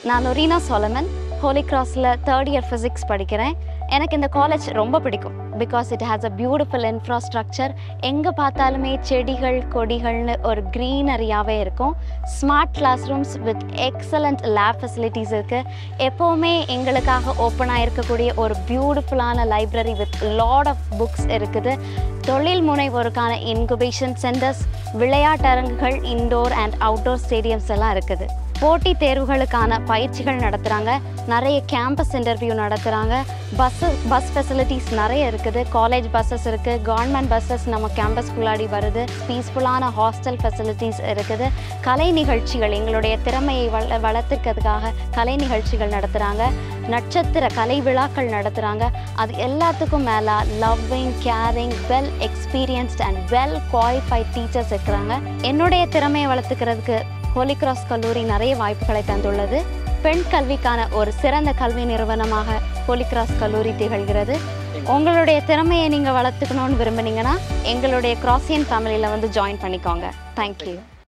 நான் நொரீனா சோலமன் ஹோலி கிராஸில் third year physics படிக்கிறேன் எனக்கு இந்த காலேஜ் ரொம்ப பிடிக்கும் because it has a beautiful infrastructure எங்கே பார்த்தாலுமே செடிகள் கொடிகள்னு ஒரு க்ரீனரியாகவே இருக்கும் smart class rooms with excellent lab facilities இருக்குது எப்போவுமே எங்களுக்காக ஓப்பனாக இருக்கக்கூடிய ஒரு பியூட்டிஃபுல்லான library with lot of books இருக்குது தொழில் முனைவோருக்கான இன்குபேஷன் சென்டர்ஸ் விளையாட்டரங்குகள் இன்டோர் அண்ட் அவுட்டோர் ஸ்டேடியம்ஸ் எல்லாம் இருக்குது போட்டித் தேர்வுகளுக்கான பயிற்சிகள் நடத்துகிறாங்க நிறைய கேம்பஸ் இன்டர்வியூ நடத்துகிறாங்க பஸ்ஸு பஸ் ஃபெசிலிட்டிஸ் நிறைய இருக்குது காலேஜ் பஸ்ஸஸ் இருக்குது கவர்மெண்ட் பஸ்ஸஸ் நம்ம கேம்பஸ்குள்ளாடி வருது பீஸ்ஃபுல்லான ஹாஸ்டல் ஃபெசிலிட்டிஸ் இருக்குது கலை நிகழ்ச்சிகள் எங்களுடைய திறமையை வள வளர்த்துக்கிறதுக்காக கலை நிகழ்ச்சிகள் நடத்துகிறாங்க நட்சத்திர கலை விழாக்கள் நடத்துகிறாங்க அது எல்லாத்துக்கும் மேலே loving caring well experienced and well qualified teachers இருக்கிறாங்க என்னுடைய திறமையை வளர்த்துக்கிறதுக்கு ஹோலி கிராஸ் கல்லூரி நிறைய வாய்ப்புகளை தந்துள்ளது பெண் கல்விக்கான ஒரு சிறந்த கல்வி நிறுவனமாக ஹோலி கிராஸ் கல்லூரி திகழ்கிறது உங்களுடைய திறமையை நீங்கள் வளர்த்துக்கணும்னு விரும்புனீங்கன்னா எங்களுடைய கிராசியன் ஃபேமிலியில் வந்து ஜாயின் பண்ணிக்கோங்க தேங்க்யூ